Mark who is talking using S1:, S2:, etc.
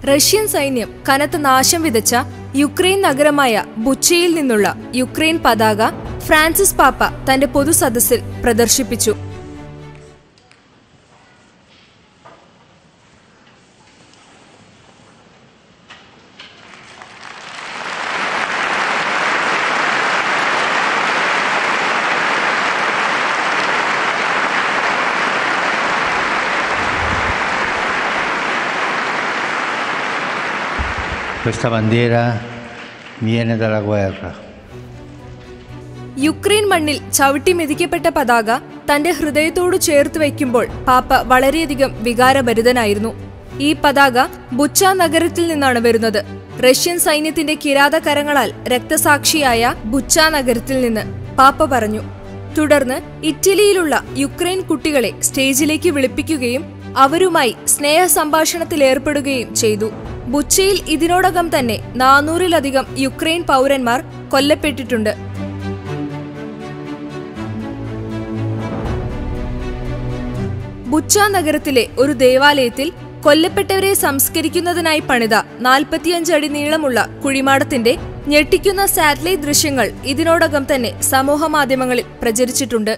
S1: Russian സൈന്യം കനത്ത നാശം വിതച്ച യുക്രൈൻ നഗരമായ ബുച്ചയിൽ നിന്നുള്ള യുക്രൈൻ പതാക ഫ്രാൻസിസ് പാപ്പ തന്റെ പൊതുസദസ്സിൽ പ്രദർശിപ്പിച്ചു
S2: Questa bandiera viene dalla guerra.
S1: Ukraine മണ്ണിൽ ചവിട്ടി മെതിക്കപ്പെട്ട പതാക തന്റെ ഹൃദയത്തോട് ചേർത്ത് വയ്ക്കുമ്പോൾ പാപ്പ വളരെയധികം വികാരഭരിതനായിരുന്നു ഈ പതാക ബുച്ച നഗരത്തിൽ നിന്നാണ് വരുന്നത് റഷ്യൻ സൈന്യത്തിന്റെ കിരാത കരങ്ങളാൽ രക്തസാക്ഷിയായ ബുച്ച നഗരത്തിൽ നിന്ന് പാപ്പ പറഞ്ഞു തുടർന്ന് ഇറ്റലിയിലുള്ള യുക്രൈൻ കുട്ടികളെ സ്റ്റേജിലേക്ക് വിളിപ്പിക്കുകയും അവരുമായി സ്നേഹ സംഭാഷണത്തിൽ ഏർപ്പെടുകയും ചെയ്തു ബുച്ചയിൽ ഇതിനോടകം തന്നെ നാനൂറിലധികം യുക്രൈൻ പൗരന്മാർ കൊല്ലപ്പെട്ടിട്ടുണ്ട് ബുച്ച നഗരത്തിലെ ഒരു ദേവാലയത്തിൽ കൊല്ലപ്പെട്ടവരെ സംസ്കരിക്കുന്നതിനായി പണിത നാൽപ്പത്തിയഞ്ച് അടി നീളമുള്ള കുഴിമാടത്തിന്റെ ഞെട്ടിക്കുന്ന സാറ്റലൈറ്റ് ദൃശ്യങ്ങൾ ഇതിനോടകം തന്നെ സമൂഹമാധ്യമങ്ങളിൽ പ്രചരിച്ചിട്ടുണ്ട്